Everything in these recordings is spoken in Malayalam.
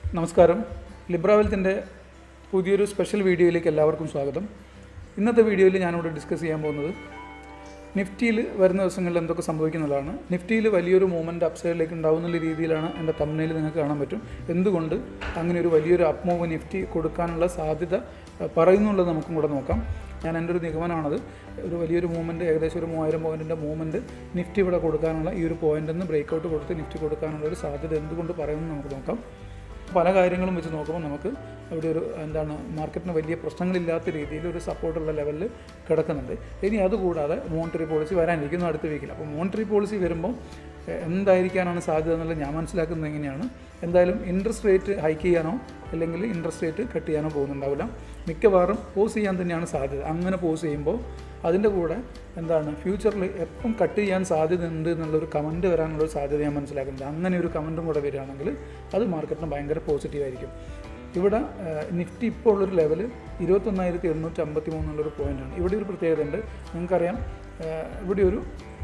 നമസ്കാരം ലിബ്രാവെൽത്തിൻ്റെ പുതിയൊരു സ്പെഷ്യൽ വീഡിയോയിലേക്ക് എല്ലാവർക്കും സ്വാഗതം ഇന്നത്തെ വീഡിയോയിൽ ഞാനിവിടെ ഡിസ്കസ് ചെയ്യാൻ പോകുന്നത് നിഫ്റ്റിയിൽ വരുന്ന ദിവസങ്ങളിൽ എന്തൊക്കെ സംഭവിക്കുന്നതാണ് നിഫ്റ്റിയിൽ വലിയൊരു മൂവ്മെൻറ്റ് അപ്സൈഡിലേക്ക് ഉണ്ടാവുന്ന രീതിയിലാണ് എൻ്റെ തമ്മനയിൽ നിങ്ങൾക്ക് കാണാൻ പറ്റും എന്തുകൊണ്ട് അങ്ങനെ ഒരു വലിയൊരു അപ്പ് മൂവ് നിഫ്റ്റി കൊടുക്കാനുള്ള സാധ്യത അഹ്, പറയുന്നുള്ളത് നമുക്കും കൂടെ നോക്കാം ഞാൻ എൻ്റെ ഒരു നിഗമനമാണത് ഒരു വലിയൊരു മൂവ്മെൻറ്റ് ഏകദേശം ഒരു മൂവായിരം പോയിൻറ്റിൻ്റെ മൂവ്മെൻറ്റ് നിഫ്റ്റി ഇവിടെ കൊടുക്കാനുള്ള ഈ ഒരു പോയിൻ്റിൽ നിന്ന് ബ്രേക്ക് ഔട്ട് കൊടുത്ത് നിഫ്റ്റി കൊടുക്കാനുള്ള ഒരു സാധ്യത എന്തുകൊണ്ട് പറയുമെന്ന് നമുക്ക് നോക്കാം പല കാര്യങ്ങളും വെച്ച് നോക്കുമ്പോൾ നമുക്ക് അവിടെ ഒരു എന്താണ് മാർക്കറ്റിന് വലിയ പ്രശ്നങ്ങളില്ലാത്ത രീതിയിൽ ഒരു സപ്പോർട്ടുള്ള ലെവലിൽ കിടക്കുന്നുണ്ട് ഇനി അതുകൂടാതെ മോണിറ്ററി പോളിസി വരാനിരിക്കുന്നു അടുത്ത വീക്കിൽ അപ്പോൾ മോണിറ്ററി പോളിസി വരുമ്പോൾ എ, എന്തായിരിക്കാനാണ് സാധ്യത എന്നുള്ളത് ഞാൻ മനസ്സിലാക്കുന്നത് എങ്ങനെയാണ് എന്തായാലും ഇൻട്രസ്റ്റ് റേറ്റ് ഹൈക്ക് ചെയ്യാനോ അല്ലെങ്കിൽ ഇൻട്രസ്റ്റ് റേറ്റ് കട്ട് ചെയ്യാനോ പോകുന്നുണ്ടാവില്ല മിക്കവാറും പോസ് ചെയ്യാൻ തന്നെയാണ് സാധ്യത അങ്ങനെ പോസ് ചെയ്യുമ്പോൾ അതിൻ്റെ കൂടെ എന്താണ് ഫ്യൂച്ചറിൽ എപ്പം കട്ട് ചെയ്യാൻ സാധ്യത ഉണ്ട് എന്നുള്ളൊരു കമൻറ്റ് വരാനുള്ള ഒരു സാധ്യത ഞാൻ മനസ്സിലാക്കുന്നുണ്ട് അങ്ങനെ ഒരു കമൻറ്റും കൂടെ വരികയാണെങ്കിൽ അത് മാർക്കറ്റിന് ഭയങ്കര പോസിറ്റീവായിരിക്കും ഇവിടെ ഏഹ്, നിഫ്റ്റി ഇപ്പോൾ ഉള്ളൊരു ലെവൽ ഇരുപത്തൊന്നായിരത്തി എണ്ണൂറ്റി അമ്പത്തി മൂന്നുള്ളൊരു പോയിൻ്റാണ് ഇവിടെ ഒരു പ്രത്യേകത ഉണ്ട് നിങ്ങൾക്കറിയാം ഏഹ്, ഇവിടെ ഒരു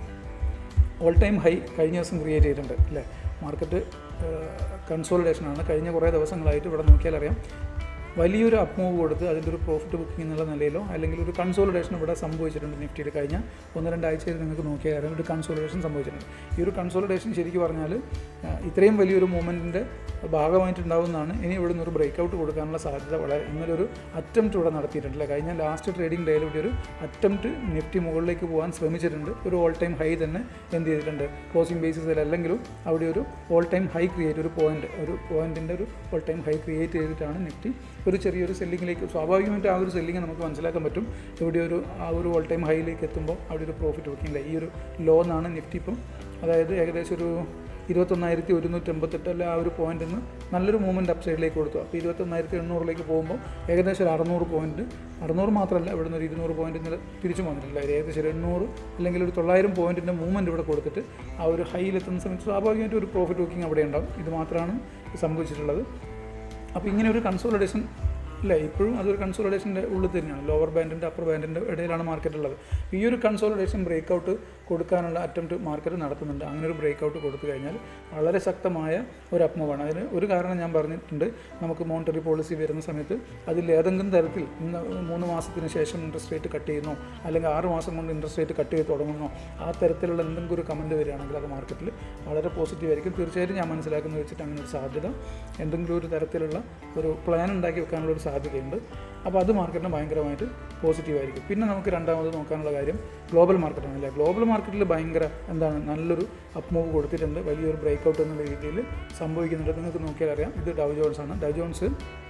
ഓൾ ടൈം ഹൈ കഴിഞ്ഞ ദിവസം ക്രിയേറ്റ് ചെയ്തിട്ടുണ്ട് അല്ലേ മാർക്കറ്റ് കൺസോളിഡേഷനാണ് കഴിഞ്ഞ കുറേ ദിവസങ്ങളായിട്ട് ഇവിടെ നോക്കിയാൽ അറിയാം വലിയൊരു അപ്പ് മൂവ് കൊടുത്ത് അതിൻ്റെ ഒരു പ്രോഫിറ്റ് ബുക്കിംഗ് എന്നുള്ള നിലയിലോ അല്ലെങ്കിൽ ഒരു കൺസോളിഡേഷൻ ഇവിടെ സംഭവിച്ചിട്ടുണ്ട് നിഫ്റ്റിയിൽ കഴിഞ്ഞ ഒന്ന് രണ്ടാഴ്ചയിൽ നിങ്ങൾക്ക് നോക്കിയാൽ അറിയാം ഒരു കൺസോളിഡേഷൻ സംഭവിച്ചിട്ടുണ്ട് ഈ ഒരു കൺസോളിഡേഷൻ ശരിക്കും പറഞ്ഞാൽ ആ, ഇത്രയും വലിയൊരു മൂവ്മെൻറ്റിൻ്റെ ഭാഗമായിട്ടുണ്ടാവുന്നതാണ് ഇനി ഇവിടെ നിന്ന് ഒരു ബ്രേക്ക് ഔട്ട് കൊടുക്കാനുള്ള സാധ്യത വളരെ ഇന്നലെ ഒരു അറ്റംപ്റ്റ് ഇവിടെ നടത്തിയിട്ടുണ്ട് കഴിഞ്ഞ ലാസ്റ്റ് ട്രേഡിംഗ് ഡേയിൽ ഇവിടെ ഒരു അറ്റംപ്റ്റ് നിഫ്റ്റി മുകളിലേക്ക് പോകാൻ ശ്രമിച്ചിട്ടുണ്ട് ഒരു ഓൾ ടൈം ഹൈ തന്നെ എന്ത് ചെയ്തിട്ടുണ്ട് ക്ലോസിംഗ് ബേസിസിൽ അല്ലെങ്കിലും അവിടെ ഒരു ഓൾ ടൈം ഹൈ ക്രിയേറ്റ് ഒരു പോയിന്റ് ഒരു പോയിന്റിൻ്റെ ഒരു ഓൾ ടൈം ഹൈ ക്രിയേറ്റ് ചെയ്തിട്ടാണ് നിഫ്റ്റി ഒരു ചെറിയൊരു സെല്ലിങ്ങിലേക്ക് സ്വാഭാവികമായിട്ട് ആ ഒരു സെല്ലിങ് നമുക്ക് മനസ്സിലാക്കാൻ പറ്റും ഇവിടെ ഒരു ആ ഒരു ഓൾ ടൈം ഹൈയിലേക്ക് എത്തുമ്പോൾ അവിടെ ഒരു പ്രോഫിറ്റ് ബുക്കിംഗ് ഈ ഒരു ലോ എന്നാണ് നിഫ്റ്റി ഇപ്പം അതായത് ഏകദേശം ഒരു ഇരുപത്തൊന്നായിരത്തി ഒരുന്നൂറ്റമ്പത്തെട്ട് അല്ല ആ ഒരു പോയിന്റിൽ നിന്ന് നല്ലൊരു മൂവ്മെൻറ്റ് അപ്സൈഡിലേക്ക് കൊടുത്തു അപ്പോൾ ഇരുപത്തൊന്നായിരത്തി എണ്ണൂറിലേക്ക് പോകുമ്പോൾ ഏകദേശം ഒരു അറുന്നൂറ് പോയിന്റ് അറുന്നൂറ് മാത്രമല്ല ഇവിടെ നിന്ന് ഒരു ഇരുന്നൂറ് പോയിന്റ് ഇന്നലെ തിരിച്ചു വന്നിട്ടില്ല ഒരു ഏകദേശം ഒരു എണ്ണൂറ് അല്ലെങ്കിൽ ഒരു തൊള്ളായിരം പോയിന്റിൻ്റെ മൂവ്മെൻറ്റ് ഇവിടെ കൊടുത്തിട്ട് ആ ഒരു ഹൈയിലെത്തുന്ന സമയത്ത് സ്വാഭാവികമായിട്ട് ഒരു പ്രോഫിറ്റ് ബുക്കിംഗ് അവിടെ ഉണ്ടാവും ഇത് മാത്രമാണ് സംഭവിച്ചിട്ടുള്ളത് അപ്പോൾ ഇങ്ങനെ ഒരു കൺസോളിഡേഷൻ ഇല്ല ഇപ്പോഴും അതൊരു കൺസോളിഡേഷൻ്റെ ഉള്ളിൽ തന്നെയാണ് ലോവർ ബാൻഡിൻ്റെ അപ്പർ ബാൻഡിൻ്റെ ഇടയിലാണ് മാർക്കറ്റ് ഉള്ളത് ഈ ഒരു കൺസോളിഡേഷൻ ബ്രേക്ക് ഔട്ട് കൊടുക്കാനുള്ള അറ്റംപ്റ്റ് മാർക്കറ്റ് നടത്തുന്നുണ്ട് അങ്ങനെ ഒരു ബ്രേക്ക് ഔട്ട് കൊടുത്തു കഴിഞ്ഞാൽ വളരെ ശക്തമായ ഒരു അപ്മൂവാണ് അതിന് ഒരു കാരണം ഞാൻ പറഞ്ഞിട്ടുണ്ട് നമുക്ക് മോണിറ്ററി പോളിസി വരുന്ന സമയത്ത് അതിൽ ഏതെങ്കിലും തരത്തിൽ ഇന്ന് മൂന്ന് മാസത്തിന് ശേഷം ഇൻട്രസ്റ്റ് റേറ്റ് കട്ട് ചെയ്യുന്നു അല്ലെങ്കിൽ ആറ് മാസം കൊണ്ട് ഇൻട്രസ്റ്റ് റേറ്റ് കട്ട് ചെയ്ത് തുടങ്ങുന്നു ആ തരത്തിലുള്ള എന്തെങ്കിലും ഒരു കമൻറ്റ് വരികയാണെങ്കിൽ അത് മാർക്കറ്റിൽ വളരെ പോസിറ്റീവ് ആയിരിക്കും തീർച്ചയായിട്ടും ഞാൻ മനസ്സിലാക്കുന്നത് വെച്ചിട്ട് അങ്ങനെ ഒരു സാധ്യത എന്തെങ്കിലും ഒരു തരത്തിലുള്ള ഒരു പ്ലാൻ ഉണ്ടാക്കി വെക്കാനുള്ള ഒരു സാധ്യതയുണ്ട് അപ്പോൾ അത് മാർക്കറ്റിന് ഭയങ്കരമായിട്ട് പോസിറ്റീവ് ആയിരിക്കും പിന്നെ നമുക്ക് രണ്ടാമത് നോക്കാനുള്ള കാര്യം ഗ്ലോബൽ മാർക്കറ്റാണ് അല്ലേ ഗ്ലോബൽ മാർക്കറ്റിൽ ഭയങ്കര എന്താണ് നല്ലൊരു അപ്പ് മൂവ് കൊടുത്തിട്ടുണ്ട് വലിയൊരു ബ്രേക്ക് ഔട്ട് എന്നുള്ള രീതിയിൽ സംഭവിക്കുന്നുണ്ട് നിങ്ങൾക്ക് നോക്കിയാൽ അറിയാം ഇത് ഡവ് ജോൺസ് ആണ് ഡവ് ജോൺസ്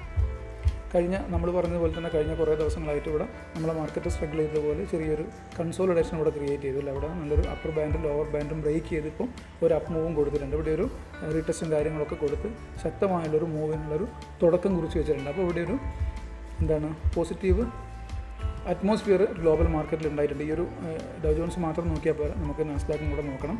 കഴിഞ്ഞ നമ്മൾ പറഞ്ഞതുപോലെ തന്നെ കഴിഞ്ഞ കുറേ ദിവസങ്ങളായിട്ട് ഇവിടെ നമ്മളെ മാർക്കറ്റ് സ്ട്രഗിൾ ചെയ്തതുപോലെ ചെറിയൊരു കൺസോളിഡേഷൻ ഇവിടെ ക്രിയേറ്റ് ചെയ്തില്ല അവിടെ നല്ലൊരു അപ്പർ ബാൻഡും ലോവർ ബാൻഡും ബ്രേക്ക് ചെയ്തിപ്പോൾ ഒരു അപ്പ് മൂവും കൊടുത്തിട്ടുണ്ട് ഇവിടെ ഒരു റീടെസ്റ്റും കാര്യങ്ങളൊക്കെ കൊടുത്ത് ശക്തമായുള്ളൊരു മൂവിനുള്ളൊരു തുടക്കം കുറിച്ച് വെച്ചിട്ടുണ്ട് അപ്പോൾ ഇവിടെ ഒരു എന്താണ് പോസിറ്റീവ് അറ്റ്മോസ്ഫിയർ ഗ്ലോബൽ മാർക്കറ്റിൽ ഉണ്ടായിട്ടുണ്ട് ഈ ഒരു ഡൗ ജോൺസ് മാത്രം നോക്കിയാൽ പോരാ നമുക്ക് നാസ്ഡാക്കും കൂടെ നോക്കണം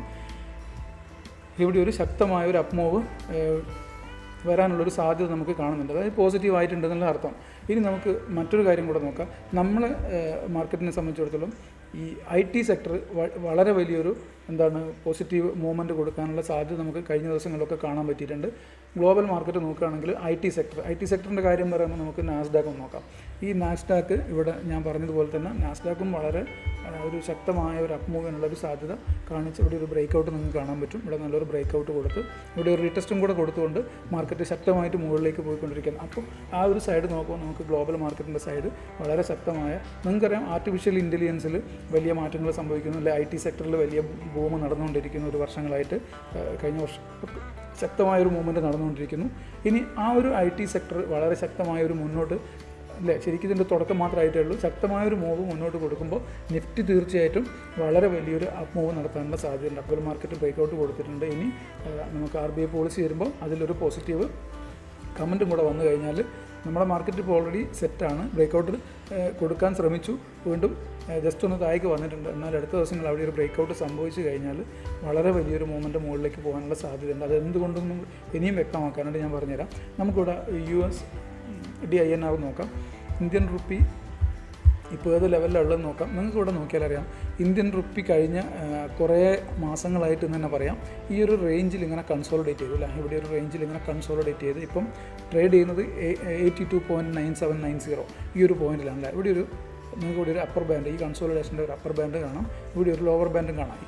ഇവിടെ ഒരു ശക്തമായ ഒരു അപ്മൂവ് വരാനുള്ളൊരു സാധ്യത നമുക്ക് കാണുന്നുണ്ട് അതായത് പോസിറ്റീവ് ആയിട്ടുണ്ടെന്നുള്ള അർത്ഥം ഇനി നമുക്ക് മറ്റൊരു കാര്യം കൂടെ നോക്കാം നമ്മൾ മാർക്കറ്റിനെ സംബന്ധിച്ചിടത്തോളം ഈ ഐ ടി സെക്ടർ വളരെ വലിയൊരു എന്താണ് പോസിറ്റീവ് മൂവ്മെൻറ്റ് കൊടുക്കാനുള്ള സാധ്യത നമുക്ക് കഴിഞ്ഞ ദിവസങ്ങളിലൊക്കെ കാണാൻ പറ്റിയിട്ടുണ്ട് ഗ്ലോബൽ മാർക്കറ്റ് നോക്കുകയാണെങ്കിൽ I T sector I T സെക്ടറിൻ്റെ കാര്യം പറയുമ്പോൾ നമുക്ക് നാസ്ഡാക്ക് ഒന്ന് നോക്കാം ഈ നാസ്ഡാക്ക് ഇവിടെ ഞാൻ പറഞ്ഞതുപോലെ തന്നെ നാസ്ഡാക്കും വളരെ ആ, ഒരു ശക്തമായ ഒരു അപ്മൂവിനുള്ള ഒരു സാധ്യത കാണിച്ച് ഇവിടെ ഒരു ബ്രേക്ക് ഔട്ട് നിങ്ങൾക്ക് കാണാൻ പറ്റും ഇവിടെ നല്ലൊരു ബ്രേക്ക് ഔട്ട് കൊടുത്ത് ഇവിടെ ഒരു റീടെസ്റ്റും കൂടെ കൊടുത്തുകൊണ്ട് മാർക്കറ്റ് ശക്തമായിട്ട് മുകളിലേക്ക് പോയിക്കൊണ്ടിരിക്കുന്നത് അപ്പം ആ ഒരു സൈഡ് നോക്കുമ്പോൾ നമുക്ക് ഗ്ലോബൽ മാർക്കറ്റിൻ്റെ സൈഡ് വളരെ ശക്തമായ നിങ്ങൾക്കറിയാം ആർട്ടിഫിഷ്യൽ ഇൻ്റലിജൻസിൽ വലിയ മാറ്റങ്ങൾ സംഭവിക്കുന്നു അല്ലെ ഐ ടി സെക്ടറിൽ വലിയ ബൂമ് നടന്നുകൊണ്ടിരിക്കുന്ന ഒരു വർഷങ്ങളായിട്ട് ആ, കഴിഞ്ഞ വർഷം ശക്തമായൊരു മൂവ്മെൻറ്റ് നടന്നുകൊണ്ടിരിക്കുന്നു ഇനി ആ ഒരു ഐ ടി സെക്ടർ വളരെ ശക്തമായ ഒരു മുന്നോട്ട് അല്ലേ ശരിക്കും ഇതിൻ്റെ തുടക്കം മാത്രമായിട്ടേ ഉള്ളൂ ശക്തമായൊരു മൂവ് മുന്നോട്ട് കൊടുക്കുമ്പോൾ നിഫ്റ്റി തീർച്ചയായിട്ടും വളരെ വലിയൊരു അപ്പ് മൂവ് നടത്താനുള്ള സാധ്യതയുണ്ട് അപ്പോൾ മാർക്കറ്റ് ബ്രേക്ക് ഔട്ട് കൊടുത്തിട്ടുണ്ട് ഇനി ആ, നമുക്ക് ആർ ബി ഐ പോളിസി വരുമ്പോൾ അതിലൊരു പോസിറ്റീവ് കമൻറ്റും കൂടെ വന്നു കഴിഞ്ഞാൽ നമ്മുടെ മാർക്കറ്റ് ഇപ്പോൾ ഓൾറെഡി സെറ്റാണ് ബ്രേക്കൗട്ട് കൊടുക്കാൻ ശ്രമിച്ചു വീണ്ടും ജസ്റ്റ് ഒന്ന് താഴേക്ക് വന്നിട്ടുണ്ട് എന്നാൽ അടുത്ത ദിവസങ്ങൾ അവിടെ ഒരു ബ്രേക്കൗട്ട് സംഭവിച്ചു കഴിഞ്ഞാൽ വളരെ വലിയൊരു മൂവ്മെൻറ്റ് മുകളിലേക്ക് പോകാനുള്ള സാധ്യതയുണ്ട് അത് എന്തുകൊണ്ടൊന്നും ഇനിയും വ്യക്തമാക്കാനായിട്ട് ഞാൻ പറഞ്ഞുതരാം നമുക്കിവിടെ U S D I N R നോക്കാം ഇന്ത്യൻ റുപ്പി ഇപ്പോൾ ഏത് ലെവലിലുള്ളതെന്ന് നോക്കാം നിങ്ങൾക്ക് ഇവിടെ നോക്കിയാൽ അറിയാം ഇന്ത്യൻ റുപ്പി കഴിഞ്ഞ ആ, കുറേ മാസങ്ങളായിട്ട് എന്ന് തന്നെ പറയാം ഈ ഒരു റേഞ്ചിൽ ഇങ്ങനെ കൺസോളിഡേറ്റ് ചെയ്തു അല്ലേ ഇവിടെ ഒരു റേഞ്ചിൽ ഇങ്ങനെ കൺസോളിഡേറ്റ് ചെയ്ത് ഇപ്പം ട്രേഡ് ചെയ്യുന്നത് eighty two point nine seven nine zero ഈ ഒരു പോയിന്റിലാണ് അല്ലേ ഇവിടെ ഒരു നിങ്ങൾക്ക് ഇവിടെ ഒരു അപ്പർ ബാൻഡ് ഈ കൺസോളിഡേഷൻ്റെ ഒരു അപ്പർ ബാൻഡ് കാണാം ഇവിടെ ഒരു ലോവർ ബാൻഡും കാണാം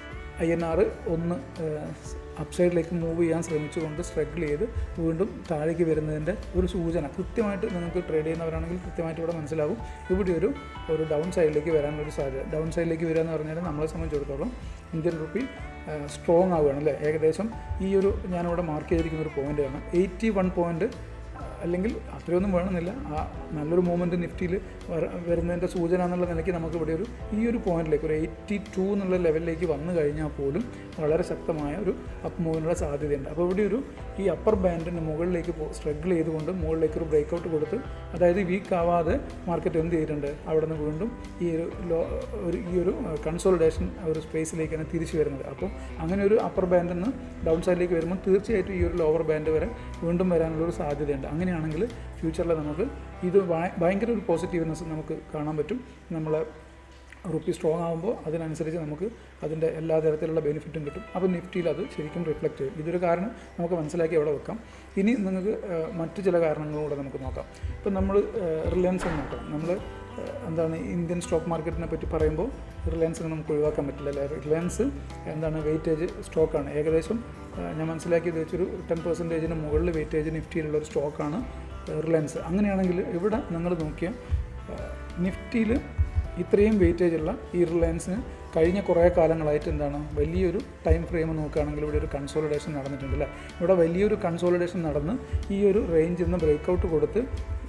ഐ എൻ ആർ ഒന്ന് അപ്സൈഡിലേക്ക് മൂവ് ചെയ്യാൻ ശ്രമിച്ചുകൊണ്ട് സ്ട്രഗിൾ ചെയ്ത് വീണ്ടും താഴേക്ക് വരുന്നതിൻ്റെ ഒരു സൂചന കൃത്യമായിട്ട് നിങ്ങൾക്ക് ട്രേഡ് ചെയ്യുന്നവരാണെങ്കിൽ കൃത്യമായിട്ട് ഇവിടെ മനസ്സിലാവും ഇവിടെ ഒരു ഒരു ഡൗൺ സൈഡിലേക്ക് വരാനൊരു സാധ്യത ഡൗൺ സൈഡിലേക്ക് വരിക എന്ന് പറഞ്ഞാൽ നമ്മളെ സംബന്ധിച്ചിടത്തോളം ഇന്ത്യൻ റുപ്പി സ്ട്രോങ് ആവുകയാണ് അല്ലേ ഏകദേശം ഈ ഒരു ഞാനിവിടെ മാർക്ക് ചെയ്തിരിക്കുന്ന ഒരു പോയിൻ്റ് ആണ് എയ്റ്റി വൺ പോയിൻറ്റ് അല്ലെങ്കിൽ അത്രയൊന്നും വേണമെന്നില്ല ആ നല്ലൊരു മൂവ്മെൻറ്റ് നിഫ്റ്റിയിൽ വരുന്നതിൻ്റെ സൂചന എന്നുള്ള നിലയ്ക്ക് നമുക്ക് ഇവിടെ ഒരു ഈ ഒരു പോയിന്റിലേക്ക് ഒരു എയ്റ്റി ടു എന്നുള്ള ലെവലിലേക്ക് വന്നു കഴിഞ്ഞാൽ പോലും വളരെ ശക്തമായ ഒരു അപ്പ് മൂവിനുള്ള സാധ്യതയുണ്ട് അപ്പോൾ ഇവിടെ ഒരു ഈ അപ്പർ ബാൻഡിന് മുകളിലേക്ക് സ്ട്രഗിൾ ചെയ്തുകൊണ്ട് മുകളിലേക്ക് ഒരു ബ്രേക്കൗട്ട് കൊടുത്ത് അതായത് വീക്ക് ആവാതെ മാർക്കറ്റ് എന്ത് ചെയ്തിട്ടുണ്ട് അവിടെ നിന്ന് വീണ്ടും ഈ ഒരു ലോ ഒരു ഈ ഒരു കൺസോളിഡേഷൻ ഒരു സ്പേസിലേക്കാണ് തിരിച്ചു വരുന്നത് അപ്പോൾ അങ്ങനെ ഒരു അപ്പർ ബാൻഡിൽ നിന്ന് ഡൗൺ സൈഡിലേക്ക് വരുമ്പോൾ തീർച്ചയായിട്ടും ഈ ഒരു ലോവർ ബാൻഡ് വരെ വീണ്ടും വരാനുള്ള ഒരു സാധ്യതയുണ്ട് അങ്ങനെയാണെങ്കിൽ ഫ്യൂച്ചറിൽ നമുക്ക് ഇത് ഭയ- ഭയങ്കര ഒരു പോസിറ്റീവ്നെസ് നമുക്ക് കാണാൻ പറ്റും നമ്മളെ റുപ്പി സ്ട്രോങ് ആകുമ്പോൾ അതിനനുസരിച്ച് നമുക്ക് അതിൻ്റെ എല്ലാ തരത്തിലുള്ള ബെനിഫിറ്റും കിട്ടും അപ്പോൾ നിഫ്റ്റിയിൽ അത് ശരിക്കും റിഫ്ലക്റ്റ് ചെയ്യും ഇതൊരു കാരണം നമുക്ക് മനസ്സിലാക്കി അവിടെ വെക്കാം ഇനി നിങ്ങൾക്ക് ഏഹ്, മറ്റു ചില കാരണങ്ങളും കൂടെ നമുക്ക് നോക്കാം ഇപ്പം നമ്മൾ റിലയൻസ് എന്ന് നോക്കാം നമ്മൾ ഏഹ്, എന്താണ് ഇന്ത്യൻ സ്റ്റോക്ക് മാർക്കറ്റിനെ പറ്റി പറയുമ്പോൾ റിലയൻസിനെ നമുക്ക് ഒഴിവാക്കാൻ പറ്റില്ല അല്ലേ റിലയൻസ് എന്താണ് വെയിറ്റേജ് സ്റ്റോക്കാണ് ഏകദേശം ഏഹ്, ഞാൻ മനസ്സിലാക്കിയത് വെച്ചൊരു ടെൻ പെർസെൻറ്റേജിന് മുകളിൽ വെയിറ്റേജ് നിഫ്റ്റിയിലുള്ള ഒരു സ്റ്റോക്കാണ് റിലയൻസ് അങ്ങനെയാണെങ്കിൽ ഇവിടെ നിങ്ങൾ നോക്കിയാൽ നിഫ്റ്റിയിൽ ഇത്രയും വെയിറ്റേജ് ഉള്ള ഈ റിലയൻസിന് കഴിഞ്ഞ കുറേ കാലങ്ങളായിട്ട് എന്താണ് വലിയൊരു ടൈം ഫ്രെയിം നോക്കുകയാണെങ്കിൽ ഇവിടെ ഒരു കൺസോളിഡേഷൻ നടന്നിട്ടുണ്ട് അല്ലേ ഇവിടെ വലിയൊരു കൺസോളിഡേഷൻ നടന്ന് ഈ ഒരു റേഞ്ചിൽ നിന്ന് ബ്രേക്കൗട്ട് കൊടുത്ത്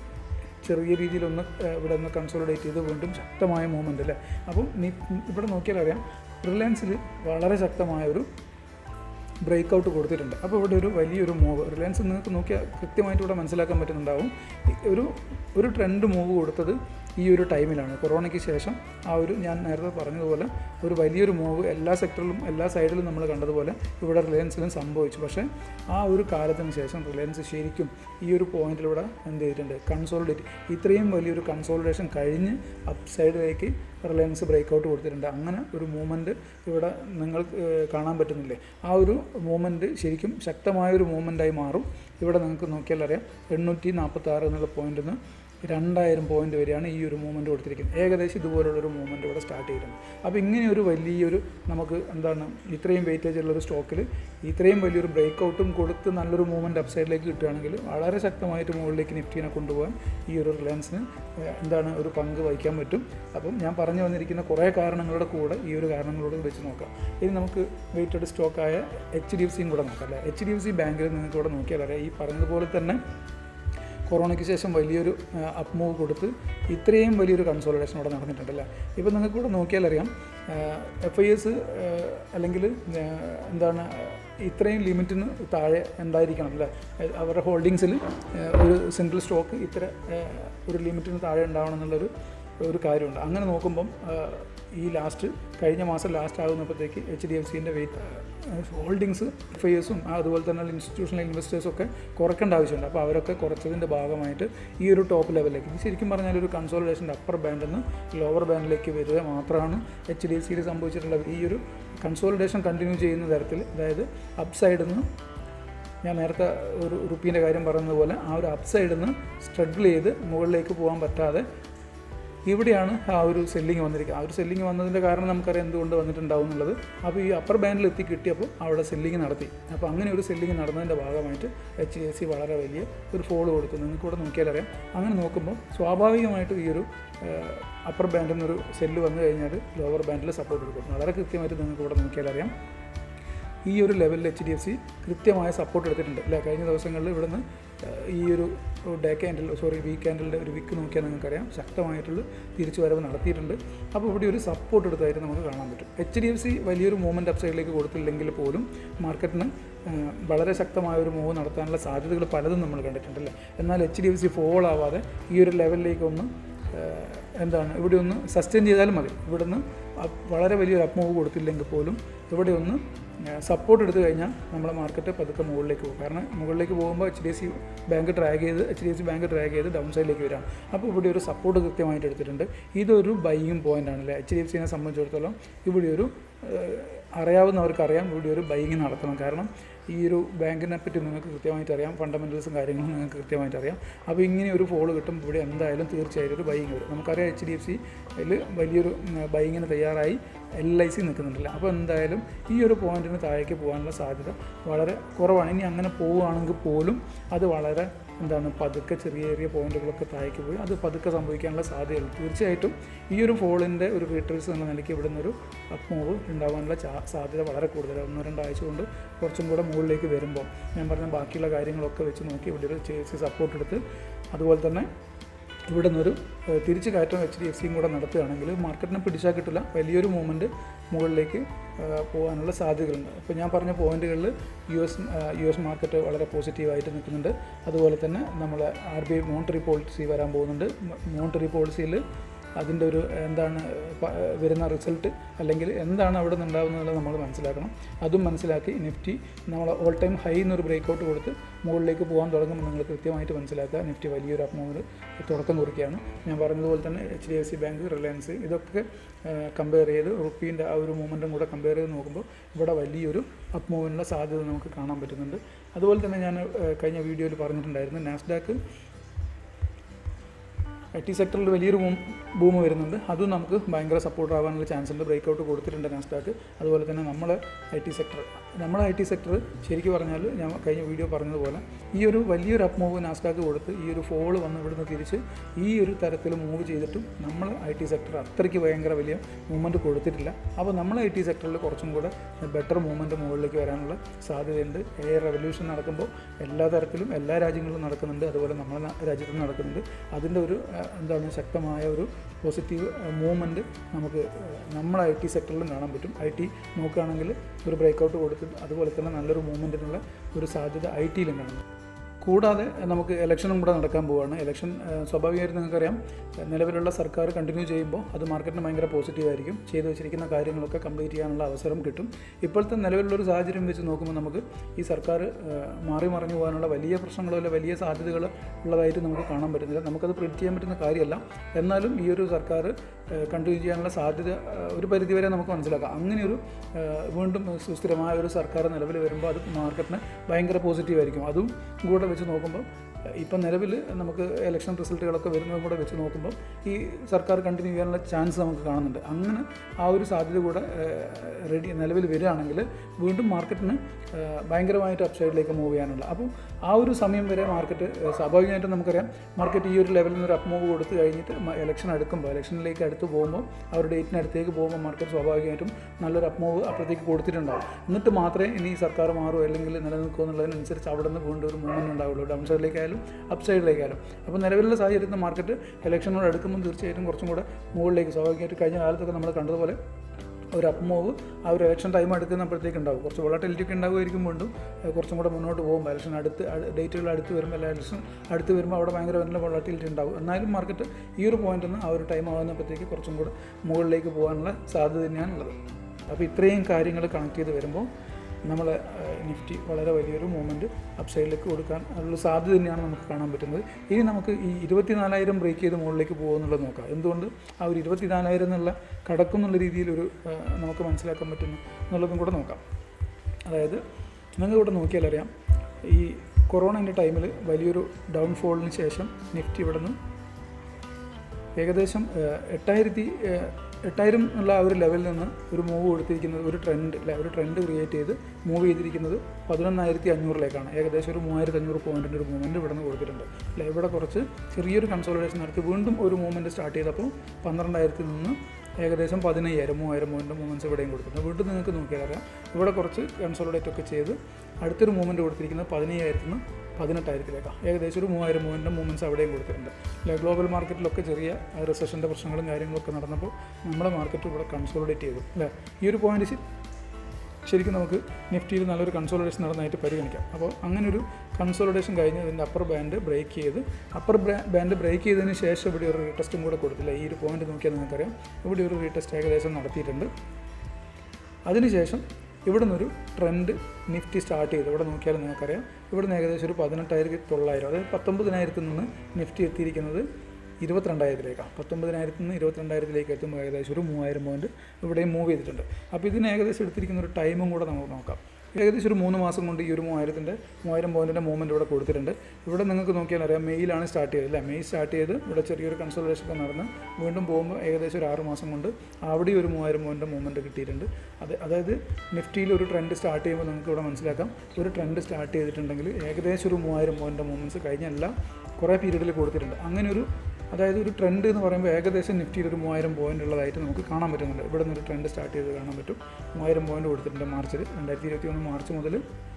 ചെറിയ രീതിയിലൊന്ന് ഏഹ്, ഇവിടെ നിന്ന് കൺസോളിഡേറ്റ് ചെയ്ത് വീണ്ടും ശക്തമായ മൂവ്മെൻ്റ് അല്ലേ അപ്പം നി- ഇവിടെ നോക്കിയാൽ അറിയാം റിലയൻസിൽ വളരെ ശക്തമായ ഒരു ബ്രേക്ക് ഔട്ട് കൊടുത്തിട്ടുണ്ട് അപ്പോൾ ഇവിടെ ഒരു വലിയൊരു മൂവ് റിലയൻസ് നിങ്ങൾക്ക് നോക്കിയാൽ കൃത്യമായിട്ട് ഇവിടെ മനസ്സിലാക്കാൻ പറ്റുന്നുണ്ടാവും ഈ ഒരു ഒരു ട്രെൻഡ് മൂവ് കൊടുത്തത് ഈ ഒരു ടൈമിലാണ് കൊറോണയ്ക്ക് ശേഷം ആ ഒരു ഞാൻ നേരത്തെ പറഞ്ഞതുപോലെ ഒരു വലിയൊരു മൂവ് എല്ലാ സെക്ടറിലും എല്ലാ സൈഡിലും നമ്മൾ കണ്ടതുപോലെ ഇവിടെ റിലയൻസിലും സംഭവിച്ചു പക്ഷേ ആ ഒരു കാലത്തിന് ശേഷം റിലയൻസ് ശരിക്കും ഈ ഒരു പോയിന്റിലൂടെ എന്ത് ചെയ്തിട്ടുണ്ട് കൺസോളിഡേറ്റ് ഇത്രയും വലിയൊരു കൺസോളിഡേഷൻ കഴിഞ്ഞ് അപ്പ് സൈഡിലേക്ക് റിലയൻസ് ബ്രേക്കൗട്ട് കൊടുത്തിട്ടുണ്ട് അങ്ങനെ ഒരു മൂവ്മെൻറ്റ് ഇവിടെ നിങ്ങൾക്ക് ഏഹ്, കാണാൻ പറ്റുന്നില്ലേ ആ ഒരു മൂവ്മെൻറ്റ് ശരിക്കും ശക്തമായൊരു മൂവ്മെൻറ്റായി മാറും ഇവിടെ നിങ്ങൾക്ക് നോക്കിയാൽ അറിയാം എണ്ണൂറ്റി നാൽപ്പത്താറ് എന്നുള്ള പോയിന്റിൽ നിന്ന് രണ്ടായിരം പോയിന്റ് വരെയാണ് ഈ ഒരു മൂവ്മെൻറ്റ് കൊടുത്തിരിക്കുന്നത് ഏകദേശം ഇതുപോലുള്ളൊരു മൂവ്മെൻറ്റ് ഇവിടെ സ്റ്റാർട്ട് ചെയ്തിട്ടുണ്ട് അപ്പോൾ ഇങ്ങനെ ഒരു വലിയൊരു നമുക്ക് എന്താണ് ഇത്രയും വെയിറ്റേജ് ഉള്ളൊരു സ്റ്റോക്കിൽ ഇത്രയും വലിയൊരു ബ്രേക്കൗട്ടും കൊടുത്ത് നല്ലൊരു മൂവ്മെൻറ്റ് അപ്സൈഡിലേക്ക് കിട്ടുകയാണെങ്കിൽ വളരെ ശക്തമായിട്ട് മുകളിലേക്ക് നിഫ്റ്റിനെ കൊണ്ടുപോകാൻ ഈ ഒരു റിലയൻസിന് ഏഹ്, എന്താണ് ഒരു പങ്ക് വഹിക്കാൻ പറ്റും അപ്പം ഞാൻ പറഞ്ഞു വന്നിരിക്കുന്ന കുറേ കാരണങ്ങളുടെ കൂടെ ഈ ഒരു കാരണങ്ങളോട് വെച്ച് നോക്കാം ഇനി നമുക്ക് വെയിറ്റഡ് സ്റ്റോക്കായ എച്ച് ഡി എഫ് സിയും കൂടെ നോക്കാം അല്ലേ എച്ച് ഡി എഫ് സി ബാങ്കിൽ നിങ്ങൾക്ക് ഇവിടെ നോക്കിയാൽ അറിയാം ഈ പറഞ്ഞതുപോലെ തന്നെ കൊറോണയ്ക്ക് ശേഷം വലിയൊരു അപ്പ് മൂവ് കൊടുത്ത് ഇത്രയും വലിയൊരു കൺസോളിഡേഷൻ അവിടെ നടന്നിട്ടുണ്ടല്ലേ ഇപ്പോൾ നിങ്ങൾക്ക് ഇവിടെ നോക്കിയാൽ അറിയാം എഫ് ഐ എസ് അല്ലെങ്കിൽ ആ, എന്താണ് ഇത്രയും ലിമിറ്റിന് താഴെ ഉണ്ടായിരിക്കണം അല്ലേ അഹ് അവരുടെ ഹോൾഡിങ്സിൽ ഒരു സിംഗിൾ സ്റ്റോക്ക് ഇത്ര ആ, ഒരു ലിമിറ്റിന് താഴെ ഉണ്ടാവണം എന്നുള്ളൊരു ഒരു കാര്യമുണ്ട് അങ്ങനെ നോക്കുമ്പം ആ, ഈ ലാസ്റ്റ് കഴിഞ്ഞ മാസം ലാസ്റ്റ് ആകുന്നപ്പോഴത്തേക്ക് എച്ച് ഡി എഫ് സിൻ്റെ വെയിറ്റ് ഹോൾഡിങ്സ് എഫ് ഐ എസും അതുപോലെ തന്നെ ഇൻസ്റ്റിറ്റ്യൂഷണൽ ഇൻവെസ്റ്റേഴ്സും ഒക്കെ കുറയ്ക്കേണ്ട ആവശ്യമുണ്ട് അപ്പോൾ അവരൊക്കെ കുറച്ചതിൻ്റെ ഭാഗമായിട്ട് ഈ ഒരു ടോപ്പ് ലെവലിലേക്ക് ഇത് ശരിക്കും പറഞ്ഞാൽ ഒരു കൺസോളിഡേഷൻ്റെ അപ്പർ ബാൻഡിൽ നിന്ന് ലോവർ ബാൻഡിലേക്ക് വരിക മാത്രമാണ് എച്ച് ഡി എഫ് സിയിൽ സംഭവിച്ചിട്ടുള്ള ഈ ഒരു കൺസോളിഡേഷൻ കണ്ടിന്യൂ ചെയ്യുന്ന തരത്തിൽ അതായത് അപ്പ് സൈഡിൽ നിന്ന് ഞാൻ നേരത്തെ ഒരു റുപ്പീൻ്റെ കാര്യം പറഞ്ഞതുപോലെ ആ ഒരു അപ്പ് സൈഡിൽ നിന്ന് സ്ട്രഗിൾ ചെയ്ത് മുകളിലേക്ക് പോകാൻ പറ്റാതെ ഇവിടെയാണ് ആ ഒരു സെല്ലിങ് വന്നിരിക്കുക ആ ഒരു സെല്ലിങ് വന്നതിൻ്റെ കാരണം നമുക്കറിയാം എന്തുകൊണ്ട് വന്നിട്ടുണ്ടാവും എന്നുള്ളത് അപ്പോൾ ഈ അപ്പർ ബാൻഡിൽ എത്തി കിട്ടിയപ്പോൾ അവിടെ സെല്ലിങ് നടത്തി അപ്പോൾ അങ്ങനെ ഒരു സെല്ലിങ് നടന്നതിൻ്റെ ഭാഗമായിട്ട് എച്ച് ഡി എഫ് സി വളരെ വലിയ ഒരു ഫോള് കൊടുത്തു നിങ്ങൾക്ക് ഇവിടെ നോക്കിയാൽ അറിയാം അങ്ങനെ നോക്കുമ്പോൾ സ്വാഭാവികമായിട്ടും ഈ ഒരു അപ്പർ ബാൻഡിൽ നിന്നൊരു സെല്ല് വന്നു കഴിഞ്ഞാൽ ലോവർ ബാൻഡിൽ സപ്പോർട്ട് കൊടുക്കും വളരെ കൃത്യമായിട്ട് നിങ്ങൾക്ക് ഇവിടെ നോക്കിയാൽ അറിയാം ഈ ഒരു ലെവലിൽ എച്ച് ഡി എഫ് സി കൃത്യമായ സപ്പോർട്ട് എടുത്തിട്ടുണ്ട് അല്ല കഴിഞ്ഞ ദിവസങ്ങളിൽ ഇവിടുന്ന് ഏഹ്, ഈ ഒരു ഡേ ക്യാൻഡിൽ സോറി വീക്ക് ക്യാൻഡലിൻ്റെ ഒരു വിക്ക് നോക്കിയാൽ നിങ്ങൾക്കറിയാം ശക്തമായിട്ടുള്ള തിരിച്ചുവരവ് നടത്തിയിട്ടുണ്ട് അപ്പോൾ ഇവിടെ ഒരു സപ്പോർട്ട് എടുത്തായിട്ട് നമുക്ക് കാണാൻ പറ്റും എച്ച് ഡി എഫ് സി വലിയൊരു മൂവ്മെൻറ്റ് അപ്സൈഡിലേക്ക് കൊടുത്തില്ലെങ്കിൽ പോലും മാർക്കറ്റിന് ഏഹ്, വളരെ ശക്തമായ ഒരു മൂവ് നടത്താനുള്ള സാധ്യതകൾ പലതും നമ്മൾ കണ്ടിട്ടുണ്ടല്ലേ എന്നാൽ H D F C fall ആവാതെ ഈ ഒരു ലെവലിലേക്ക് ഒന്ന് ഏഹ്, എന്താണ് ഇവിടെ ഒന്ന് സസ്റ്റെയിൻ ചെയ്താലും മതി ഇവിടുന്ന് അപ്പ് വളരെ വലിയൊരു അപ്പ് മൂവ് കൊടുത്തില്ലെങ്കിൽ പോലും ഇവിടെ ഒന്ന് സപ്പോർട്ട് എടുത്തു കഴിഞ്ഞാൽ നമ്മളെ മാർക്കറ്റ് പതുക്കെ മുകളിലേക്ക് പോകും കാരണം മുകളിലേക്ക് പോകുമ്പോൾ H D F C bank track ചെയ്ത് H D F C bank track ചെയ്ത് ഡൗൺ സൈഡിലേക്ക് വരാം അപ്പോൾ ഇവിടെ ഒരു സപ്പോർട്ട് കൃത്യമായിട്ട് എടുത്തിട്ടുണ്ട് ഇതൊരു ബൈയിങ് പോയിൻ്റ് ആണല്ലേ എച്ച് ഡി എഫ് സിനെ സംബന്ധിച്ചിടത്തോളം ഇവിടെ ഒരു ഏഹ്, അറിയാവുന്നവർക്കറിയാം ഇവിടെ ഒരു ബൈയിങ് നടത്തണം കാരണം ഈ ഒരു ബാങ്കിനെ പറ്റി നിങ്ങൾക്ക് കൃത്യമായിട്ട് അറിയാം ഫണ്ടമെൻറ്റൽസും കാര്യങ്ങളും നിങ്ങൾക്ക് കൃത്യമായിട്ട് അറിയാം അപ്പോൾ ഇങ്ങനെ ഒരു ഫോള് കിട്ടുമ്പോൾ ഇവിടെ എന്തായാലും തീർച്ചയായിട്ടും ഒരു ബൈയിങ് വരും നമുക്കറിയാം എച്ച് ഡി എഫ് സി വലിയൊരു ബൈയിങ്ങിന് തയ്യാറായി എൽ ഐ സി നിൽക്കുന്നുണ്ടല്ലോ അപ്പോൾ എന്തായാലും ഈ ഒരു പോയിന്റിന് താഴേക്ക് പോകാനുള്ള സാധ്യത വളരെ കുറവാണ് ഇനി അങ്ങനെ പോവുകയാണെങ്കിൽ പോലും അത് വളരെ എന്താണ് പതുക്കെ ചെറിയ ചെറിയ പോയിന്റുകളൊക്കെ താഴേക്ക് പോയി അത് പതുക്കെ സംഭവിക്കാനുള്ള സാധ്യതയുള്ളൂ തീർച്ചയായിട്ടും ഈ ഒരു ഫോളിൻ്റെ ഒരു റീട്രേസ് എന്ന നിലയ്ക്ക് ഇവിടെ നിന്നൊരു അപ്പ് മൂവ് ഉണ്ടാകാനുള്ള ചാ- സാധ്യത വളരെ കൂടുതലാണ് ഒന്നോ രണ്ടാഴ്ച കൊണ്ട് കുറച്ചും കൂടെ മുകളിലേക്ക് വരുമ്പോൾ ഞാൻ പറഞ്ഞ ബാക്കിയുള്ള കാര്യങ്ങളൊക്കെ വെച്ച് നോക്കി ഇവിടെ ഒരു ചേസി സപ്പോർട്ട് എടുത്ത് അതുപോലെ തന്നെ ഇവിടെ നിന്നൊരു ഏഹ്, തിരിച്ച് കയറ്റം എച്ച് ഡി എഫ് സിയും കൂടെ നടത്തുകയാണെങ്കിൽ മാർക്കറ്റിനെ പിടിച്ചാൽ കിട്ടില്ല വലിയൊരു മൂവ്മെൻറ്റ് മുകളിലേക്ക് ഏഹ്, പോകാനുള്ള സാധ്യതകളുണ്ട് അപ്പോൾ ഞാൻ പറഞ്ഞ പോയിന്റുകളിൽ U S U S market വളരെ പോസിറ്റീവായിട്ട് നിൽക്കുന്നുണ്ട് അതുപോലെ തന്നെ നമ്മൾ R B I monetary policy വരാൻ പോകുന്നുണ്ട് മോണിറ്ററി പോളിസിയിൽ അതിൻ്റെ ഒരു എന്താണ് പ- വരുന്ന റിസൾട്ട് അല്ലെങ്കിൽ എന്താണ് അവിടെ നിന്നുണ്ടാകുന്നത് നമ്മൾ മനസ്സിലാക്കണം അതും മനസ്സിലാക്കി നിഫ്റ്റി നമ്മൾ ഓൾ ടൈം ഹൈ എന്നൊരു ബ്രേക്കൗട്ട് കൊടുത്ത് മുകളിലേക്ക് പോകാൻ തുടങ്ങുമ്പോൾ നിങ്ങൾ കൃത്യമായിട്ട് മനസ്സിലാക്കുക നിഫ്റ്റി വലിയൊരു അപ്മൂവിൽ തുടക്കം കുറിക്കുകയാണ് ഞാൻ പറഞ്ഞതുപോലെ തന്നെ H D F C bank Reliance ഇതൊക്കെ കമ്പയർ ചെയ്ത് റുപ്പീൻ്റെ ആ ഒരു മൂവ്മെൻറ്റും കൂടെ കമ്പയർ ചെയ്ത് നോക്കുമ്പോൾ ഇവിടെ വലിയൊരു അപ്മൂവിനുള്ള സാധ്യത നമുക്ക് കാണാൻ പറ്റുന്നുണ്ട് അതുപോലെ തന്നെ ഞാൻ ഏഹ്, കഴിഞ്ഞ വീഡിയോയിൽ പറഞ്ഞിട്ടുണ്ടായിരുന്നു നാസ്ഡാക്ക് ഐ ടി സെക്ടറിൽ വലിയൊരു ബൂം വരുന്നുണ്ട് അതും നമുക്ക് ഭയങ്കര സപ്പോർട്ട് ആവാനുള്ള ചാൻസ് ഉണ്ട് ബ്രേക്കൗട്ട് കൊടുത്തിട്ടുണ്ട് നാസ്ഡാക്ക് അതുപോലെ തന്നെ നമ്മൾ ഐ ടി സെക്ടർ നമ്മളെ ഐ ടി സെക്ടർ ശരിക്കും പറഞ്ഞാൽ ഞാൻ കഴിഞ്ഞ വീഡിയോ പറഞ്ഞതുപോലെ ഈ ഒരു വലിയൊരു അപ്പ് മൂവ് നാസ്ഡാക്ക് കൊടുത്ത് ഈ ഒരു ഫോള് വന്ന് ഇവിടുന്ന് തിരിച്ച് ഈ ഒരു തരത്തിൽ മൂവ് ചെയ്തിട്ടും നമ്മൾ ഐ ടി സെക്ടർ അത്രയ്ക്ക് ഭയങ്കര വലിയ മൂവ്മെൻറ്റ് കൊടുത്തിട്ടില്ല അപ്പോൾ നമ്മൾ ഐ ടി സെക്ടറിൽ കുറച്ചും കൂടെ ബെറ്റർ മൂവ്മെൻറ്റ് മുകളിലേക്ക് വരാനുള്ള സാധ്യതയുണ്ട് എ റെവല്യൂഷൻ നടക്കുമ്പോൾ എല്ലാ തരത്തിലും എല്ലാ രാജ്യങ്ങളിലും നടക്കുന്നുണ്ട് അതുപോലെ നമ്മുടെ നാ- രാജ്യത്തും നടക്കുന്നുണ്ട് അതിൻ്റെ ഒരു ആ, എന്താണ് ശക്തമായ ഒരു പോസിറ്റീവ് മൂവ്മെൻറ്റ് നമുക്ക് ആ, നമ്മുടെ ഐ ടി സെക്ടറിലും കാണാൻ പറ്റും ഐ ടി നോക്കുകയാണെങ്കിൽ ഒരു ബ്രേക്കൗട്ട് കൊടുത്ത് അതുപോലെ തന്നെ നല്ലൊരു മൂവ്മെൻറ്റിനുള്ള ഒരു സാധ്യത ഐ ടിയിലും കാണുന്നു കൂടാതെ നമുക്ക് ഇലക്ഷനും കൂടെ നടക്കാൻ പോവുകയാണ് ഇലക്ഷൻ ഏഹ്, സ്വാഭാവികമായിട്ട് നിങ്ങൾക്കറിയാം ഏഹ്, നിലവിലുള്ള സർക്കാർ കണ്ടിന്യൂ ചെയ്യുമ്പോൾ അത് മാർക്കറ്റിന് ഭയങ്കര പോസിറ്റീവായിരിക്കും ചെയ്തു വെച്ചിരിക്കുന്ന കാര്യങ്ങളൊക്കെ കംപ്ലീറ്റ് ചെയ്യാനുള്ള അവസരം കിട്ടും ഇപ്പോഴത്തെ നിലവിലുള്ളൊരു സാഹചര്യം വെച്ച് നോക്കുമ്പോൾ നമുക്ക് ഈ സർക്കാർ ഏഹ്, മാറി മറിഞ്ഞു പോകാനുള്ള വലിയ പ്രശ്നങ്ങളോ അല്ല വലിയ സാധ്യതകൾ ഉള്ളതായിട്ട് നമുക്ക് കാണാൻ പറ്റുന്നില്ല നമുക്കത് പ്രിഡിക്റ്റ് ചെയ്യാൻ പറ്റുന്ന കാര്യമല്ല എന്നാലും ഈ ഒരു സർക്കാർ കണ്ടിന്യൂ ചെയ്യാനുള്ള സാധ്യത ഏഹ്, ഒരു പരിധിവരെ നമുക്ക് മനസ്സിലാക്കാം അങ്ങനെയൊരു ഏഹ്, വീണ്ടും സുസ്ഥിരമായ ഒരു സർക്കാർ നിലവിൽ വരുമ്പോൾ അത് മാർക്കറ്റിന് ഭയങ്കര പോസിറ്റീവായിരിക്കും അതും കൂടെ വെച്ച് നോക്കുമ്പോൾ ഇപ്പം നിലവിൽ നമുക്ക് ഇലക്ഷൻ റിസൾട്ടുകളൊക്കെ വരുന്നതും കൂടെ വെച്ച് നോക്കുമ്പോൾ ഈ സർക്കാർ കണ്ടിന്യൂ ചെയ്യാനുള്ള ചാൻസ് നമുക്ക് കാണുന്നുണ്ട് അങ്ങനെ ആ ഒരു സാധ്യത കൂടെ റെഡി നിലവിൽ വരികയാണെങ്കിൽ വീണ്ടും മാർക്കറ്റിന് ഏഹ്, ഭയങ്കരമായിട്ട് അപ്സൈഡിലേക്ക് മൂവ് ചെയ്യാനുള്ള അപ്പോൾ ആ ഒരു സമയം വരെ മാർക്കറ്റ് ഏഹ്, സ്വാഭാവികമായിട്ടും നമുക്കറിയാം മാർക്കറ്റ് ഈ ഒരു ലെവലിൽ നിന്ന് ഒരു അപ്പ് മൂവ് കൊടുത്ത് കഴിഞ്ഞിട്ട് ഇലക്ഷൻ അടുക്കുമ്പോൾ ഇലക്ഷനിലേക്ക് അടുത്ത് പോകുമ്പോൾ ആ ഒരു ഡേറ്റിന് അടുത്തേക്ക് പോകുമ്പോൾ മാർക്കറ്റ് സ്വാഭാവികമായിട്ടും നല്ലൊരു അപ്പ് മൂവ് അപ്പോഴത്തേക്ക് കൊടുത്തിട്ടുണ്ടാവും എന്നിട്ട് മാത്രമേ ഇനി ഈ സർക്കാർ മാറുമോ അല്ലെങ്കിൽ നിലനിൽക്കുമോ എന്നുള്ളതിനനുസരിച്ച് അവിടെ നിന്ന് വീണ്ടും ഒരു മൂവ്മെൻറ്റ് ഉണ്ടാവുള്ളൂ ഡൗൺ സൈഡിലേക്കായാലും അപ്പ് സൈഡിലേക്കായാലും അപ്പോൾ നിലവിലുള്ള സാഹചര്യത്തിൽ മാർക്കറ്റ് ഇലക്ഷനോട് അടുക്കുമ്പോൾ തീർച്ചയായിട്ടും കുറച്ചും കൂടെ മുകളിലേക്ക് സ്വാഭാവികമായിട്ട് കഴിഞ്ഞ കാലത്തൊക്കെ നമ്മൾ കണ്ടതുപോലെ ഒരു അപ്പ് മൂവ് ആ ഒരു ഇലക്ഷൻ ടൈം എടുക്കുന്നപ്പോഴത്തേക്ക് ഉണ്ടാവും കുറച്ച് വോളട്ടിലിറ്റി ഒക്കെ ഉണ്ടാവുമായിരിക്കും വീണ്ടും ഏഹ് കുറച്ചും കൂടെ മുന്നോട്ട് പോകുമ്പോൾ ഇലക്ഷൻ അടുത്ത് ഡേറ്റുകൾ അടുത്ത് വരുമ്പോൾ അല്ല ഇലക്ഷൻ അടുത്ത് വരുമ്പോൾ അവിടെ ഭയങ്കര നല്ല വോളട്ടിലിറ്റി ഉണ്ടാവും എന്നാലും മാർക്കറ്റ് ഈ ഒരു പോയിന്റിൽ നിന്ന് ആ ഒരു ടൈം ആകുന്നപ്പോഴത്തേക്ക് കുറച്ചും കൂടെ മുകളിലേക്ക് പോകാനുള്ള സാധ്യത തന്നെയാണുള്ളത് അപ്പോൾ ഇത്രയും കാര്യങ്ങൾ കണക്ട് ചെയ്ത് വരുമ്പോൾ നമ്മൾ നിഫ്റ്റി വളരെ വലിയൊരു മൂവ്മെൻറ്റ് അപ്സൈഡിലേക്ക് കൊടുക്കാൻ ഉള്ള സാധ്യത തന്നെയാണ് നമുക്ക് കാണാൻ പറ്റുന്നത് ഇനി നമുക്ക് ഈ ഇരുപത്തിനാലായിരം ബ്രേക്ക് ചെയ്ത് മുകളിലേക്ക് പോകുമെന്നുള്ളത് നോക്കാം എന്തുകൊണ്ട് ആ ഒരു ഇരുപത്തിനാലായിരം എന്നുള്ള കടക്കും എന്നുള്ള രീതിയിലൊരു ആ, നമുക്ക് മനസ്സിലാക്കാൻ പറ്റുന്നു എന്നുള്ളതും കൂടെ നോക്കാം അതായത് നിങ്ങൾ ഇവിടെ നോക്കിയാൽ അറിയാം ഈ കൊറോണൻ്റെ ടൈമിൽ വലിയൊരു ഡൗൺഫോളിന് ശേഷം നിഫ്റ്റി ഇവിടെ നിന്ന് ഏകദേശം ഏഹ്, എട്ടായിരത്തി ഏഹ്, എട്ടായിരം എന്നുള്ള ആ ഒരു ലെവലിൽ നിന്ന് ഒരു മൂവ് കൊടുത്തിരിക്കുന്നത് ഒരു ട്രെൻഡ് അല്ലെ ഒരു ട്രെൻഡ് ക്രിയേറ്റ് ചെയ്ത് മൂവ് ചെയ്തിരിക്കുന്നത് പതിനൊന്നായിരത്തി അഞ്ഞൂറിലേക്കാണ് ഏകദേശം ഒരു മൂവായിരത്തി അഞ്ഞൂറ് പോയിൻറ്റിൻ്റെ ഒരു മൂവ്മെൻറ്റ് ഇവിടെ നിന്ന് കൊടുത്തിട്ടുണ്ട് അല്ലെ ഇവിടെ കുറച്ച് ചെറിയൊരു കൺസോളിഡേഷൻ നടത്തി വീണ്ടും ഒരു മൂവ്മെൻറ്റ് സ്റ്റാർട്ട് ചെയ്തപ്പോൾ പന്ത്രണ്ടായിരത്തിൽ നിന്ന് ഏകദേശം പതിനയ്യായിരം മൂവായിരം പോയിൻറ്റ് മൂവ്മെൻറ്റ്സ് ഇവിടെയും കൊടുത്തിട്ടുണ്ട് വീണ്ടും നിങ്ങൾക്ക് നോക്കിയാൽ അറിയാം ഇവിടെ കുറച്ച് കൺസോളിഡേറ്റ് ഒക്കെ ചെയ്ത് അടുത്തൊരു മൂവ്മെൻറ്റ് കൊടുത്തിരിക്കുന്നത് പതിനയ്യായിരത്തിൽ നിന്ന് പതിനെട്ടായിരത്തിലേക്കാണ് ഏകദേശം ഒരു മൂവായിരം മൂവിൻ്റെ മൂവ്മെൻറ്റ്സ് അവിടെയും കൊടുത്തിട്ടുണ്ട് അല്ലെ ഗ്ലോബൽ മാർക്കറ്റിലൊക്കെ ചെറിയ റിസഷൻ്റെ പ്രശ്നങ്ങളും കാര്യങ്ങളൊക്കെ നടന്നപ്പോൾ നമ്മുടെ മാർക്കറ്റ് ഇവിടെ കൺസോളിഡേറ്റ് ചെയ്തു അല്ലേ ഈ ഒരു പോയിന്റ് ശരിക്കും നമുക്ക് നിഫ്റ്റിയിൽ നല്ലൊരു കൺസോളിഡേഷൻ നടന്നതായിട്ട് പരിഗണിക്കാം അപ്പോൾ അങ്ങനെ ഒരു കൺസോളിഡേഷൻ കഴിഞ്ഞ് ഇതിൻ്റെ അപ്പർ ബാൻഡ് ബ്രേക്ക് ചെയ്ത് അപ്പർ ബാൻഡ് ബ്രേക്ക് ചെയ്തതിന് ശേഷം ഇവിടെ ഒരു റീടെസ്റ്റും കൂടെ കൊടുത്തില്ല ഈ ഒരു പോയിന്റ് നോക്കിയാൽ നിങ്ങൾക്കറിയാം ഇവിടെ ഒരു റീടെസ്റ്റ് ഏകദേശം നടത്തിയിട്ടുണ്ട് അതിനുശേഷം ഇവിടെ നിന്നൊരു ട്രെൻഡ് നിഫ്റ്റി സ്റ്റാർട്ട് ചെയ്തു ഇവിടെ നോക്കിയാൽ നിങ്ങൾക്കറിയാം ഇവിടെ നിന്ന് ഏകദേശം ഒരു പതിനെട്ടായിരത്തി തൊള്ളായിരം അതായത് പത്തൊമ്പതിനായിരത്തിൽ നിന്ന് നിഫ്റ്റി എത്തിയിരിക്കുന്നത് ഇരുപത്തിരണ്ടായിരത്തിലേക്കാണ് പത്തൊമ്പതിനായിരത്തിൽ നിന്ന് ഇരുപത്തിരണ്ടായിരത്തിലേക്ക് എത്തുമ്പോൾ ഏകദേശം ഒരു മൂവായിരം പോയിൻറ്റ് ഇവിടെയും മൂവ് ചെയ്തിട്ടുണ്ട് അപ്പോൾ ഇതിന് ഏകദേശം എടുത്തിരിക്കുന്ന ഒരു ടൈമും കൂടെ നമുക്ക് നോക്കാം ഏകദേശം ഒരു മൂന്ന് മാസം കൊണ്ട് ഈ ഒരു മൂവായിരത്തിൻ്റെ മൂവായിരം പോയിൻറ്റിൻ്റെ മൂവ്മെൻറ്റ് ഇവിടെ കൊടുത്തിട്ടുണ്ട് ഇവിടെ നിങ്ങൾക്ക് നോക്കിയാൽ അറിയാം മെയ്യിലാണ് സ്റ്റാർട്ട് ചെയ്തത് അല്ലേ മെയ് സ്റ്റാർട്ട് ചെയ്ത് ഇവിടെ ചെറിയൊരു കൺസൾട്ടേഷൻ ഒക്കെ നടന്ന് വീണ്ടും പോകുമ്പോൾ ഏകദേശം ഒരു ആറ് മാസം കൊണ്ട് അവിടെ ഒരു മൂവായിരം പോയിൻറ്റ് മൂവ്മെൻറ്റ് കിട്ടിയിട്ടുണ്ട് അത് അതായത് നിഫ്റ്റിയിൽ ഒരു ട്രെൻഡ് സ്റ്റാർട്ട് ചെയ്യുമ്പോൾ നിങ്ങൾക്ക് ഇവിടെ മനസ്സിലാക്കാം ഒരു ട്രെൻഡ് സ്റ്റാർട്ട് ചെയ്തിട്ടുണ്ടെങ്കിൽ ഏകദേശം ഒരു മൂവായിരം പോയിൻറ്റ് മൂവ്മെൻറ്റ്സ് കഴിഞ്ഞ എല്ലാ കുറേ പീരീഡിൽ കൊടുത്തിട്ടുണ്ട് അങ്ങനെ ഒരു അതായത് ഒരു ട്രെൻഡ് എന്ന് പറയുമ്പോൾ ഏകദേശം നിഫ്റ്റിയിൽ ഒരു മൂവായിരം പോയിൻ്റ് ഉള്ളതായിട്ട് നമുക്ക് കാണാൻ പറ്റുന്നുണ്ട് ഇവിടെ നിന്ന് ഒരു ട്രെൻഡ് സ്റ്റാർട്ട് ചെയ്ത് കാണാൻ പറ്റും മൂവായിരം പോയിൻ്റ് കൊടുത്തിട്ടുണ്ട് മാർച്ചിൽ രണ്ടായിരത്തി ഇരുപത്തി ഒന്ന് മാർച്ച് മുതൽ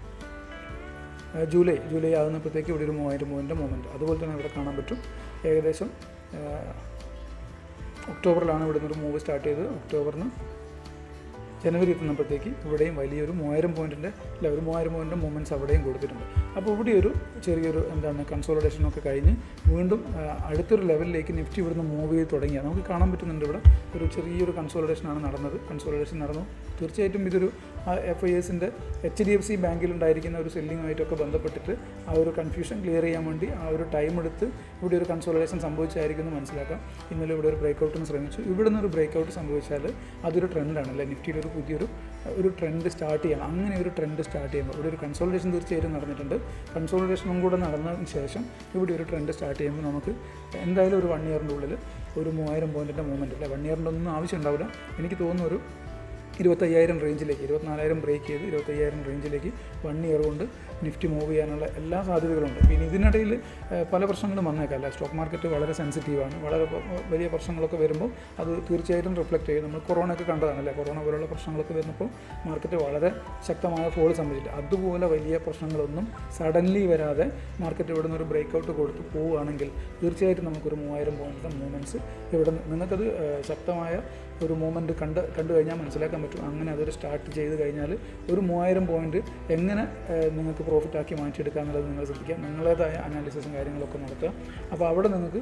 ഏഹ് ജൂലൈ ജൂലൈ ആകുന്നപ്പോഴത്തേക്ക് ഇവിടെ ഒരു മൂവായിരം പോയിൻ്റ് മൂവ്മെൻറ്റ് അതുപോലെ തന്നെ ഇവിടെ കാണാൻ പറ്റും ഏകദേശം ഏഹ് ഒക്ടോബറിലാണ് ഇവിടെ നിന്നൊരു മൂവ് സ്റ്റാർട്ട് ചെയ്ത് ഒക്ടോബറിന് ജനുവരി എത്തുന്നപ്പോഴത്തേക്ക് ഇവിടെയും വലിയൊരു മൂവായിരം പോയിൻറ്റിൻ്റെ അല്ല ഒരു മൂവായിരം പോയിൻറ്റ് മൂവ്മെൻറ്റ്സ് അവിടെയും കൊടുത്തിട്ടുണ്ട് അപ്പോൾ ഇവിടെ ഒരു ചെറിയൊരു എന്താണ് കൺസോളിഡേഷനൊക്കെ കഴിഞ്ഞ് വീണ്ടും ആ, അടുത്തൊരു ലെവലിലേക്ക് നിഫ്റ്റി ഇവിടുന്ന് മൂവ് ചെയ്ത് തുടങ്ങിയാണ് നമുക്ക് കാണാൻ പറ്റുന്നുണ്ട് ഇവിടെ ഒരു ചെറിയൊരു കൺസോളിഡേഷനാണ് നടന്നത് കൺസോളിഡേഷൻ നടന്നു തീർച്ചയായിട്ടും ഇതൊരു എഫ് ഐ എസിൻ്റെ എച്ച് ഡി എഫ് സി ബാങ്കിലുണ്ടായിരിക്കുന്ന ഒരു സെല്ലിങ്ങുമായിട്ടൊക്കെ ബന്ധപ്പെട്ടിട്ട് ആ ഒരു കൺഫ്യൂഷൻ ക്ലിയർ ചെയ്യാൻ വേണ്ടി ആ ഒരു ടൈം എടുത്ത് ഇവിടെ ഒരു കൺസോളിഡേഷൻ സംഭവിച്ചായിരിക്കും എന്ന് മനസ്സിലാക്കാം ഇന്നലെ ഇവിടെ ഒരു ബ്രേക്കൗട്ടിന് ശ്രമിച്ചു ഇവിടെ നിന്ന് ഒരു ബ്രേക്കൗട്ട് സംഭവിച്ചാൽ അതൊരു ട്രെൻഡാണ് അല്ലേ നിഫ്റ്റിയിൽ ഒരു പുതിയൊരു ഒരു ട്രെൻഡ് സ്റ്റാർട്ട് ചെയ്യണം അങ്ങനെ ഒരു ട്രെൻഡ് സ്റ്റാർട്ട് ചെയ്യുമ്പോൾ ഇവിടെ ഒരു കൺസോളിഡേഷൻ തീർച്ചയായിട്ടും നടന്നിട്ടുണ്ട് കൺസോളിഡേഷനും കൂടെ നടന്നതിന് ശേഷം ഇവിടെ ഒരു ട്രെൻഡ് സ്റ്റാർട്ട് ചെയ്യുമ്പോൾ നമുക്ക് എന്തായാലും ഒരു വൺ ഇയറിൻ്റെ ഉള്ളിൽ ഒരു മൂവായിരം പോയിൻറ്റിൻ്റെ മൂവ്മെൻറ്റ് അല്ലേ വൺ ഇയറിൻ്റെ ഒന്നും ആവശ്യം ഉണ്ടാവില്ല എനിക്ക് തോന്നുന്നു ഒരു ഇരുപത്തയ്യായിരം റേഞ്ചിലേക്ക് ഇരുപത്തിനാലായിരം ബ്രേക്ക് ചെയ്ത് ഇരുപത്തയ്യായിരം റേഞ്ചിലേക്ക് വൺ ഇയർ കൊണ്ട് നിഫ്റ്റി മൂവ് ചെയ്യാനുള്ള എല്ലാ സാധ്യതകളുണ്ട് പിന്നെ ഇതിനിടയിൽ ഏഹ്, പല പ്രശ്നങ്ങളും വന്നേക്കാം അല്ല സ്റ്റോക്ക് മാർക്കറ്റ് വളരെ സെൻസിറ്റീവാണ് വളരെ പ- വലിയ പ്രശ്നങ്ങളൊക്കെ വരുമ്പോൾ അത് തീർച്ചയായിട്ടും റിഫ്ലക്റ്റ് ചെയ്യും നമ്മൾ കൊറോണ ഒക്കെ കണ്ടതാണ് അല്ലേ കൊറോണ പോലുള്ള പ്രശ്നങ്ങളൊക്കെ വരുന്നപ്പോൾ മാർക്കറ്റ് വളരെ ശക്തമായ ഫോൾ സംഭവിച്ചില്ല അതുപോലെ വലിയ പ്രശ്നങ്ങളൊന്നും സഡൻലി വരാതെ മാർക്കറ്റ് ഇവിടെ നിന്ന് ഒരു ബ്രേക്ക് ഔട്ട് കൊടുത്ത് പോവുകയാണെങ്കിൽ തീർച്ചയായിട്ടും നമുക്കൊരു മൂവായിരം പോയിൻറ്റിൻ്റെ മൂവ്മെൻറ്റ്സ് ഇവിടെ നിന്ന് നിങ്ങൾക്കത് ഏഹ്, ശക്തമായ ഒരു മൂവ്മെൻറ്റ് കണ്ട് കണ്ടു കഴിഞ്ഞാൽ മനസ്സിലാക്കാൻ പറ്റും അങ്ങനെ അതൊരു സ്റ്റാർട്ട് ചെയ്ത് കഴിഞ്ഞാൽ ഒരു മൂവായിരം പോയിൻറ്റ് എങ്ങനെ ഏഹ്, നിങ്ങൾക്ക് പ്രോഫിറ്റ് ആക്കി മാറ്റിയെടുക്കുക എന്നുള്ളത് നിങ്ങൾ ശ്രദ്ധിക്കുക നിങ്ങളേതായ അനാലിസിസും കാര്യങ്ങളൊക്കെ നടത്തുക അപ്പോൾ അവിടെ നിങ്ങൾക്ക്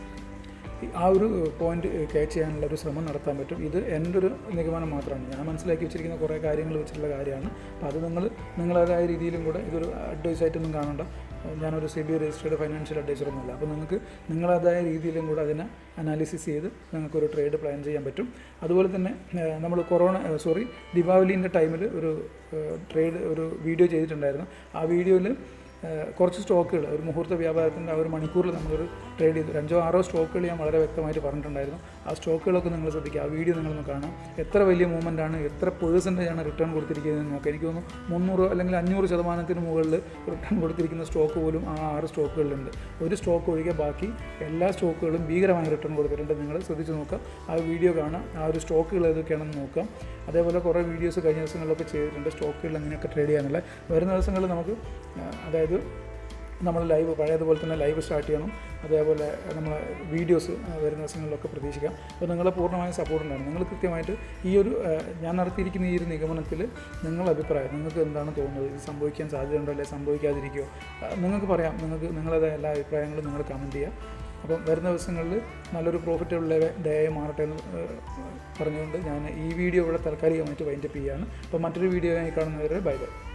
ഈ ആ ഒരു പോയിന്റ് ക്യാച്ച് ചെയ്യാനുള്ള ഒരു ശ്രമം നടത്താൻ പറ്റും ഇത് എൻ്റെ ഒരു നിഗമനം മാത്രമാണ് ഞാൻ മനസ്സിലാക്കി വെച്ചിരിക്കുന്ന കുറേ കാര്യങ്ങൾ വെച്ചിട്ടുള്ള കാര്യമാണ് അപ്പോൾ അത് നിങ്ങൾ നിങ്ങളേതായ രീതിയിലും കൂടെ ഇതൊരു അഡ്വൈസ് ആയിട്ടൊന്നും കാണണ്ട ഞാനൊരു സി ബി രജിസ്റ്റേർഡ് ഫൈനാൻഷ്യൽ അഡ്വൈസറൊന്നുമല്ല അപ്പോൾ നിങ്ങൾക്ക് നിങ്ങളേതായ രീതിയിലും കൂടെ അതിനെ അനാലിസിസ് ചെയ്ത് നിങ്ങൾക്കൊരു ട്രേഡ് പ്ലാൻ ചെയ്യാൻ പറ്റും അതുപോലെ തന്നെ നമ്മൾ കൊറോണ സോറി ദീപാവലിൻ്റെ ടൈമിൽ ഒരു ട്രേഡ് ഒരു വീഡിയോ ചെയ്തിട്ടുണ്ടായിരുന്നു ആ വീഡിയോയിൽ ഏഹ് കുറച്ച് സ്റ്റോക്കുകൾ ഒരു മുഹൂർത്ത വ്യാപാരത്തിൻ്റെ ആ ഒരു മണിക്കൂറിൽ നമ്മളൊരു ട്രേഡ് ചെയ്തു ഒരു അഞ്ചോ ആറോ സ്റ്റോക്കുകൾ ഞാൻ വളരെ വ്യക്തമായിട്ട് പറഞ്ഞിട്ടുണ്ടായിരുന്നു ആ സ്റ്റോക്കുകളൊക്കെ നിങ്ങൾ ശ്രദ്ധിക്കുക ആ വീഡിയോ നിങ്ങളൊന്ന് കാണാം എത്ര വലിയ മൂവ്മെൻ്റ് ആണ് എത്ര പേഴ്സൻറ്റേജ് ആണ് റിട്ടേൺ കൊടുത്തിരിക്കുന്നത് നോക്കാം എനിക്ക് തോന്നുന്നു മുന്നൂറ് അല്ലെങ്കിൽ അഞ്ഞൂറ് ശതമാനത്തിന് മുകളിൽ റിട്ടേൺ കൊടുത്തിരിക്കുന്ന സ്റ്റോക്ക് പോലും ആ ആറ് സ്റ്റോക്കുകളിലുണ്ട് ഒരു സ്റ്റോക്ക് ഒഴികെ ബാക്കി എല്ലാ സ്റ്റോക്കുകളും ഭീകരമായ റിട്ടേൺ കൊടുത്തിട്ടുണ്ട് നിങ്ങൾ ശ്രദ്ധിച്ച് നോക്കാം ആ വീഡിയോ കാണാം ആ ഒരു സ്റ്റോക്കുകൾ ഏതൊക്കെയാണെന്ന് നോക്കാം അതേപോലെ കുറേ വീഡിയോസ് കഴിഞ്ഞ ദിവസങ്ങളിലൊക്കെ ചെയ്തിട്ടുണ്ട് സ്റ്റോക്കുകൾ എങ്ങനെയൊക്കെ ട്രേഡ് ചെയ്യാനുള്ള വരുന്ന ദിവസങ്ങളിൽ നമുക്ക് ആ, അതായത് നമ്മൾ ലൈവ് പഴയതുപോലെ തന്നെ ലൈവ് സ്റ്റാർട്ട് ചെയ്യണം അതേപോലെ നമ്മൾ വീഡിയോസ് വരുന്ന ദിവസങ്ങളിലൊക്കെ പ്രതീക്ഷിക്കാം അപ്പോൾ നിങ്ങളെ പൂർണ്ണമായ സപ്പോർട്ട് ഉണ്ടാകും നിങ്ങൾ കൃത്യമായിട്ട് ഈ ഒരു ആ, ഞാൻ നടത്തിയിരിക്കുന്ന ഈ ഒരു നിഗമനത്തിൽ നിങ്ങളുടെ അഭിപ്രായം നിങ്ങൾക്ക് എന്താണ് തോന്നുന്നത് ഇത് സംഭവിക്കാൻ സാധ്യതയുണ്ടോ അല്ലെങ്കിൽ സംഭവിക്കാതിരിക്കുമോ ആ, നിങ്ങൾക്ക് പറയാം നിങ്ങൾക്ക് നിങ്ങളുടേതായ എല്ലാ അഭിപ്രായങ്ങളും നിങ്ങൾ കമൻറ്റ് ചെയ്യുക അപ്പം വരുന്ന ദിവസങ്ങളിൽ നല്ലൊരു പ്രോഫിറ്റുള്ള ഡേ ആയി മാറട്ടെ എന്ന് ഏഹ്, പറഞ്ഞുകൊണ്ട് ഞാൻ ഈ വീഡിയോ ഇവിടെ താൽക്കാലികമായിട്ട് വൈൻഡപ്പ് ചെയ്യുകയാണ് അപ്പോൾ മറ്റൊരു വീഡിയോ ആയി കാണുന്നവരെ ബൈ ബൈ